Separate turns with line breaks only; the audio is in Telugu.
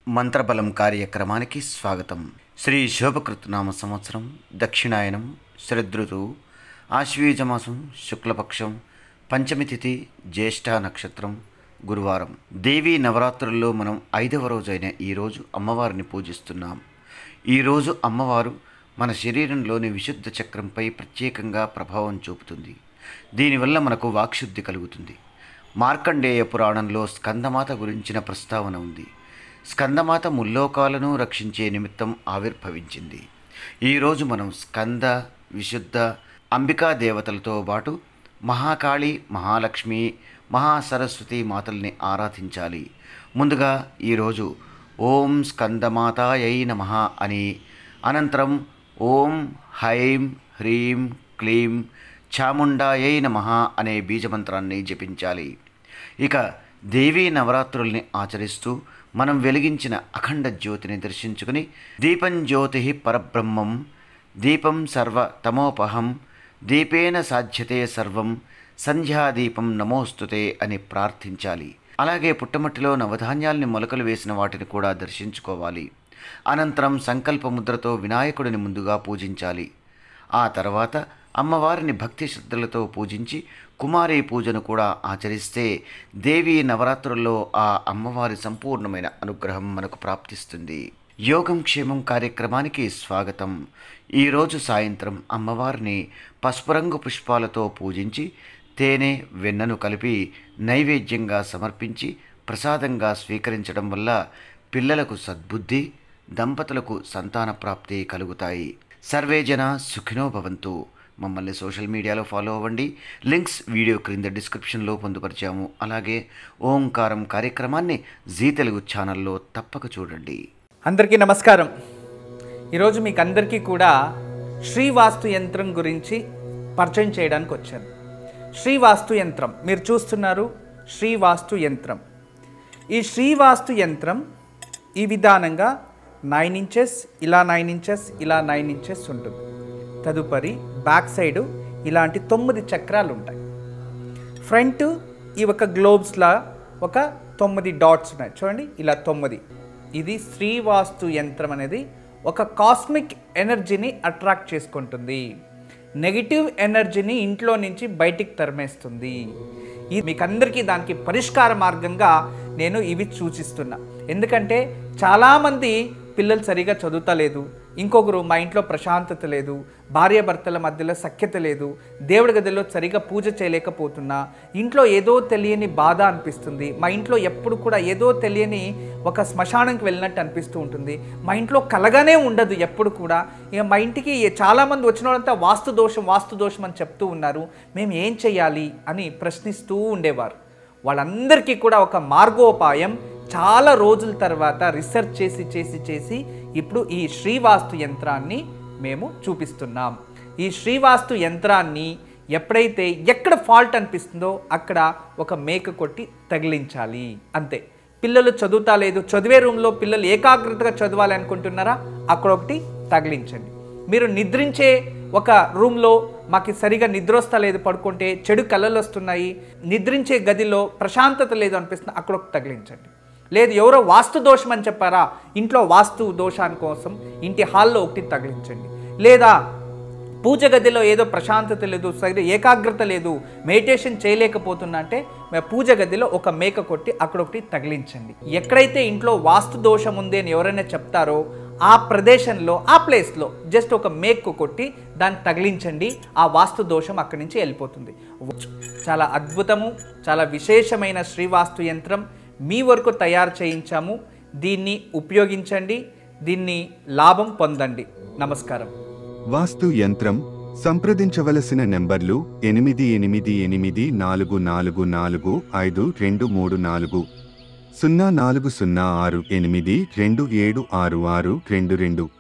మంత్రబలం కార్యక్రమానికి స్వాగతం శ్రీ శోభకృత్ నామ సంవత్సరం దక్షిణాయనం శరదృతువు ఆశ్వీజమాసం శుక్లపక్షం పంచమి తిథి జ్యేష్ఠ నక్షత్రం గురువారం దేవీ నవరాత్రుల్లో మనం ఐదవ రోజైన ఈరోజు అమ్మవారిని పూజిస్తున్నాం ఈరోజు అమ్మవారు మన శరీరంలోని విశుద్ధ చక్రంపై ప్రత్యేకంగా ప్రభావం చూపుతుంది దీనివల్ల మనకు వాక్శుద్ధి కలుగుతుంది మార్కండేయ పురాణంలో స్కందమాత గురించిన ప్రస్తావన ఉంది స్కందమాత ముల్లోకాలను రక్షించే నిమిత్తం ఆవిర్భవించింది ఈరోజు మనం స్కంద విశుద్ధ అంబికా దేవతలతో పాటు మహాకాళి మహాలక్ష్మి మహాసరస్వతి మాతల్ని ఆరాధించాలి ముందుగా ఈరోజు ఓం స్కందమాతాయై నమ అని అనంతరం ఓం హైం హ్రీం క్లీం చాముండాయై నమ అనే బీజమంత్రాన్ని జపించాలి ఇక దేవీ నవరాత్రుల్ని ఆచరిస్తూ మనం వెలిగించిన అఖండ జ్యోతిని దర్శించుకుని దీపం జ్యోతి పరబ్రహ్మం దీపం సర్వ తమోపహం దీపేన సాధ్యతే సర్వం సంధ్యాదీపం నమోస్తుతే అని ప్రార్థించాలి అలాగే పుట్టమట్టిలో నవధాన్యాల్ని మొలకలు వేసిన వాటిని కూడా దర్శించుకోవాలి అనంతరం సంకల్ప ముద్రతో వినాయకుడిని ముందుగా పూజించాలి ఆ తర్వాత అమ్మవారిని భక్తి శ్రద్ధలతో పూజించి కుమారి పూజను కూడా ఆచరిస్తే దేవీ నవరాత్రుల్లో ఆ అమ్మవారి సంపూర్ణమైన అనుగ్రహం మనకు ప్రాప్తిస్తుంది యోగం క్షేమం కార్యక్రమానికి స్వాగతం ఈరోజు సాయంత్రం అమ్మవారిని పసుపు రంగు పుష్పాలతో పూజించి తేనె వెన్నను కలిపి నైవేద్యంగా సమర్పించి ప్రసాదంగా స్వీకరించడం వల్ల పిల్లలకు సద్బుద్ధి దంపతులకు సంతాన ప్రాప్తి కలుగుతాయి సర్వే జన సుఖినో భవంతు మమ్మల్ని సోషల్ మీడియాలో ఫాలో అవ్వండి లింక్స్ వీడియో క్రింద డిస్క్రిప్షన్లో పొందుపరిచాము అలాగే ఓంకారం కార్యక్రమాన్ని జీ తెలుగు ఛానల్లో తప్పక చూడండి
అందరికీ నమస్కారం ఈరోజు మీకు అందరికీ కూడా శ్రీవాస్తు యంత్రం గురించి పరిచయం చేయడానికి వచ్చాను శ్రీవాస్తు యంత్రం మీరు చూస్తున్నారు శ్రీవాస్తు యంత్రం ఈ శ్రీవాస్తు యంత్రం ఈ విధానంగా నైన్ ఇంచెస్ ఇలా నైన్ ఇంచెస్ ఇలా నైన్ ఇంచెస్ ఉంటుంది తదుపరి బ్యాక్ సైడు ఇలాంటి తొమ్మిది చక్రాలు ఉంటాయి ఫ్రంట్ ఈ ఒక గ్లోబ్స్లా ఒక తొమ్మిది డాట్స్ ఉన్నాయి చూడండి ఇలా తొమ్మిది ఇది శ్రీవాస్తు యంత్రం అనేది ఒక కాస్మిక్ ఎనర్జీని అట్రాక్ట్ చేసుకుంటుంది నెగిటివ్ ఎనర్జీని ఇంట్లో నుంచి బయటికి తరిమేస్తుంది ఇది మీకు అందరికీ దానికి పరిష్కార మార్గంగా నేను ఇవి సూచిస్తున్నా ఎందుకంటే చాలామంది పిల్లలు సరిగా చదువుతలేదు ఇంకొకరు మా ఇంట్లో ప్రశాంతత లేదు భార్యాభర్తల మధ్యలో సఖ్యత లేదు దేవుడి గదిలో సరిగా పూజ చేయలేకపోతున్నా ఇంట్లో ఏదో తెలియని బాధ అనిపిస్తుంది మా ఇంట్లో ఎప్పుడు కూడా ఏదో తెలియని ఒక శ్మశానంకి వెళ్ళినట్టు అనిపిస్తూ ఉంటుంది మా ఇంట్లో కలగానే ఉండదు ఎప్పుడు కూడా ఇక మా ఇంటికి చాలామంది వచ్చిన వాళ్ళంతా వాస్తు దోషం వాస్తు దోషం అని చెప్తూ ఉన్నారు మేము ఏం చేయాలి అని ప్రశ్నిస్తూ ఉండేవారు వాళ్ళందరికీ కూడా ఒక మార్గోపాయం చాలా రోజుల తర్వాత రీసెర్చ్ చేసి చేసి చేసి ఇప్పుడు ఈ శ్రీవాస్తు యంత్రాన్ని మేము చూపిస్తున్నాం ఈ శ్రీవాస్తు యంత్రాన్ని ఎప్పుడైతే ఎక్కడ ఫాల్ట్ అనిపిస్తుందో అక్కడ ఒక మేక కొట్టి తగిలించాలి అంతే పిల్లలు చదువుతా లేదు చదివే రూమ్లో పిల్లలు ఏకాగ్రతగా చదవాలి అనుకుంటున్నారా అక్కడ ఒకటి తగిలించండి మీరు నిద్రించే ఒక రూమ్లో మాకు సరిగా నిద్ర వస్తలేదు పడుకుంటే చెడు కళలు వస్తున్నాయి నిద్రించే గదిలో ప్రశాంతత లేదు అనిపిస్తుంది అక్కడ ఒకటి తగిలించండి లేదు ఎవరో వాస్తు దోషం అని చెప్పారా ఇంట్లో వాస్తు దోషాని కోసం ఇంటి హాల్లో ఒకటి తగిలించండి లేదా పూజ గదిలో ఏదో ప్రశాంతత లేదు సరి ఏకాగ్రత లేదు మెడిటేషన్ చేయలేకపోతున్నా అంటే మేము పూజ గదిలో ఒక మేక కొట్టి అక్కడ ఒకటి తగిలించండి ఎక్కడైతే ఇంట్లో వాస్తు దోషం ఉంది అని ఎవరైనా చెప్తారో ఆ ప్రదేశంలో ఆ ప్లేస్లో జస్ట్ ఒక మేకు కొట్టి దాన్ని తగిలించండి ఆ వాస్తు దోషం అక్కడి నుంచి వెళ్ళిపోతుంది చాలా అద్భుతము చాలా విశేషమైన శ్రీవాస్తు యంత్రం మీ వరకు తయారు చేయించాము దీన్ని ఉపయోగించండి దీన్ని లాభం పొందండి నమస్కారం
వాస్తు యంత్రం సంప్రదించవలసిన నెంబర్లు ఎనిమిది ఎనిమిది ఎనిమిది నాలుగు నాలుగు నాలుగు ఐదు రెండు మూడు నాలుగు సున్నా నాలుగు సున్నా ఆరు ఎనిమిది రెండు ఏడు ఆరు ఆరు రెండు రెండు